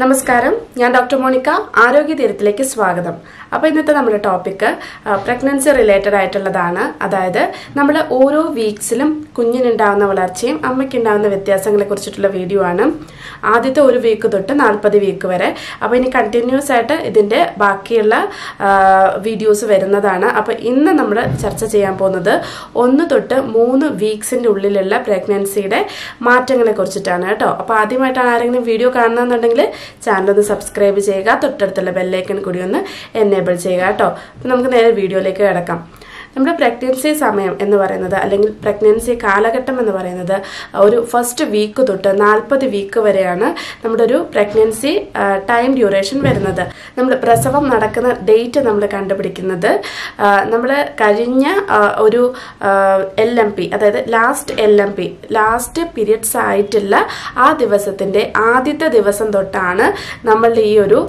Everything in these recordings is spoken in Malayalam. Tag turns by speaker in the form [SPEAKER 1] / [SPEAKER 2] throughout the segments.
[SPEAKER 1] നമസ്കാരം ഞാൻ ഡോക്ടർ മോണിക്ക ആരോഗ്യ തീരത്തിലേക്ക് സ്വാഗതം അപ്പോൾ ഇന്നത്തെ നമ്മുടെ ടോപ്പിക്ക് പ്രഗ്നൻസി റിലേറ്റഡ് ആയിട്ടുള്ളതാണ് അതായത് നമ്മൾ ഓരോ വീക്സിലും കുഞ്ഞിനുണ്ടാവുന്ന വളർച്ചയും അമ്മയ്ക്കുണ്ടാവുന്ന വ്യത്യാസങ്ങളെ കുറിച്ചിട്ടുള്ള വീഡിയോ ആണ് ആദ്യത്തെ ഒരു വീക്ക് തൊട്ട് നാൽപ്പത് വീക്ക് വരെ അപ്പോൾ ഇനി കണ്ടിന്യൂസ് ആയിട്ട് ഇതിൻ്റെ ബാക്കിയുള്ള വീഡിയോസ് വരുന്നതാണ് അപ്പോൾ ഇന്ന് നമ്മൾ ചർച്ച ചെയ്യാൻ പോകുന്നത് ഒന്ന് തൊട്ട് മൂന്ന് വീക്സിൻ്റെ ഉള്ളിലുള്ള പ്രഗ്നൻസിയുടെ മാറ്റങ്ങളെ കുറിച്ചിട്ടാണ് കേട്ടോ അപ്പോൾ ആദ്യമായിട്ടാണ് ആരെങ്കിലും വീഡിയോ കാണുന്നതെന്നുണ്ടെങ്കിൽ ചാനൽ ഒന്ന് സബ്സ്ക്രൈബ് ചെയ്യുക തൊട്ടടുത്തുള്ള ബെല്ലൈക്കൺ കൂടി ഒന്ന് എനേബിൾ ചെയ്യുക കേട്ടോ അപ്പം നമുക്ക് നേരെ വീഡിയോയിലേക്ക് കിടക്കാം നമ്മുടെ പ്രഗ്നൻസി സമയം എന്ന് പറയുന്നത് അല്ലെങ്കിൽ പ്രഗ്നൻസി കാലഘട്ടം എന്ന് പറയുന്നത് ഒരു ഫസ്റ്റ് വീക്ക് തൊട്ട് നാൽപ്പത് വീക്ക് വരെയാണ് നമ്മുടെ ഒരു പ്രഗ്നൻസി ടൈം ഡ്യൂറേഷൻ വരുന്നത് നമ്മൾ പ്രസവം നടക്കുന്ന ഡേറ്റ് നമ്മൾ കണ്ടുപിടിക്കുന്നത് നമ്മൾ കഴിഞ്ഞ ഒരു എൽ എം പി അതായത് last L M P last periods ആയിട്ടുള്ള ആ ദിവസത്തിൻ്റെ ആദ്യത്തെ ദിവസം തൊട്ടാണ് നമ്മളുടെ ഈ ഒരു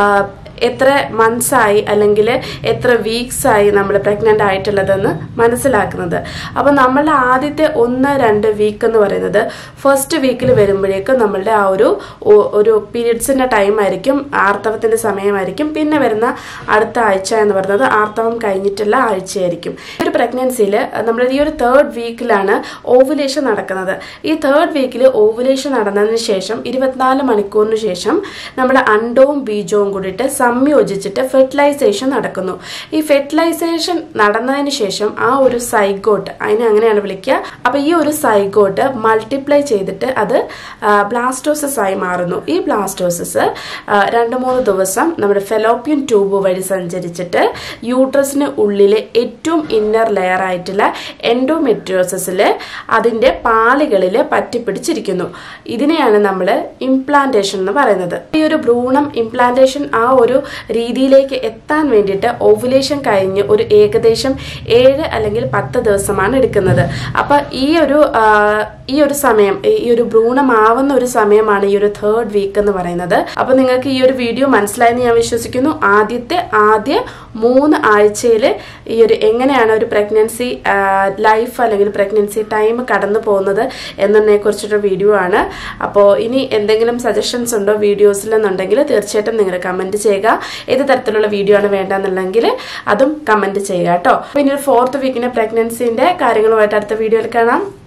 [SPEAKER 1] എത്ര മന്ത്സ് ആയി അല്ലെങ്കിൽ എത്ര വീക്സ് ആയി നമ്മൾ പ്രഗ്നൻ്റ് ആയിട്ടുള്ളതെന്ന് മനസ്സിലാക്കുന്നത് അപ്പോൾ നമ്മളുടെ ആദ്യത്തെ ഒന്ന് രണ്ട് വീക്ക് എന്ന് പറയുന്നത് ഫസ്റ്റ് വീക്കിൽ വരുമ്പോഴേക്കും നമ്മളുടെ ആ ഒരു ഒരു പീരിയഡ്സിൻ്റെ ടൈം ആയിരിക്കും ആർത്തവത്തിൻ്റെ സമയമായിരിക്കും പിന്നെ വരുന്ന അടുത്ത ആഴ്ച എന്ന് പറയുന്നത് ആർത്തവം കഴിഞ്ഞിട്ടുള്ള ആഴ്ചയായിരിക്കും ഒരു പ്രഗ്നൻസിയിൽ നമ്മൾ ഈ ഒരു തേർഡ് വീക്കിലാണ് ഓവുലേഷൻ നടക്കുന്നത് ഈ തേർഡ് വീക്കിൽ ഓവുലേഷൻ നടന്നതിന് ശേഷം ഇരുപത്തിനാല് മണിക്കൂറിന് ശേഷം നമ്മുടെ അണ്ടവും ബീജവും കൂടിയിട്ട് സംയോജിച്ചിട്ട് ഫെർട്ടിലൈസേഷൻ നടക്കുന്നു ഈ ഫെർട്ടിലൈസേഷൻ നടന്നതിന് ശേഷം ആ ഒരു സൈഗോട്ട് അതിനെ അങ്ങനെയാണ് വിളിക്കുക അപ്പൊ ഈ ഒരു സൈഗോട്ട് മൾട്ടിപ്ലൈ ചെയ്തിട്ട് അത് ബ്ലാസ്റ്റോസിസ് ആയി മാറുന്നു ഈ ബ്ലാസ്റ്റോസിസ് രണ്ട് മൂന്ന് ദിവസം നമ്മുടെ ഫെലോപ്പിയൻ ട്യൂബ് വഴി സഞ്ചരിച്ചിട്ട് യൂട്രസിന് ഉള്ളിലെ ഏറ്റവും ഇന്നർ ലെയർ ആയിട്ടുള്ള എൻഡോമെട്രിയോസിൽ അതിന്റെ പാളികളിൽ പറ്റിപ്പിടിച്ചിരിക്കുന്നു ഇതിനെയാണ് നമ്മൾ ഇംപ്ലാന്റേഷൻ എന്ന് പറയുന്നത് ഈ ഒരു ഭ്രൂണം ഇംപ്ലാന്റേഷൻ ആ ഒരു രീതിയിലേക്ക് എത്താൻ വേണ്ടിയിട്ട് ഓവുലേഷൻ കഴിഞ്ഞ് ഒരു ഏകദേശം ഏഴ് അല്ലെങ്കിൽ പത്ത് ദിവസമാണ് എടുക്കുന്നത് അപ്പൊ ഈ ഒരു ഈ ഒരു സമയം ഈ ഒരു ഭ്രൂണമാവുന്ന ഒരു സമയമാണ് ഈ ഒരു തേർഡ് വീക്ക് എന്ന് പറയുന്നത് അപ്പൊ നിങ്ങൾക്ക് ഈ ഒരു വീഡിയോ മനസ്സിലായെന്ന് ഞാൻ വിശ്വസിക്കുന്നു ആദ്യത്തെ ആദ്യ മൂന്ന് ആഴ്ചയിൽ ഈ ഒരു എങ്ങനെയാണ് ഒരു പ്രഗ്നൻസി ലൈഫ് അല്ലെങ്കിൽ പ്രഗ്നൻസി ടൈം കടന്നു പോകുന്നത് എന്നതിനെ കുറിച്ചൊരു വീഡിയോ ആണ് അപ്പോൾ ഇനി എന്തെങ്കിലും സജഷൻസ് ഉണ്ടോ വീഡിയോസിൽ എന്നുണ്ടെങ്കിൽ തീർച്ചയായിട്ടും നിങ്ങൾ കമന്റ് ചെയ്യുക ഏത് തരത്തിലുള്ള വീഡിയോ ആണ് വേണ്ടെന്നുണ്ടെങ്കിൽ അതും കമന്റ് ചെയ്യുക കേട്ടോ അപ്പോൾ ഇനി ഒരു ഫോർത്ത് വീക്കിന്റെ പ്രഗ്നൻസിന്റെ കാര്യങ്ങളുമായിട്ട് അടുത്ത വീഡിയോയിൽ കാണാം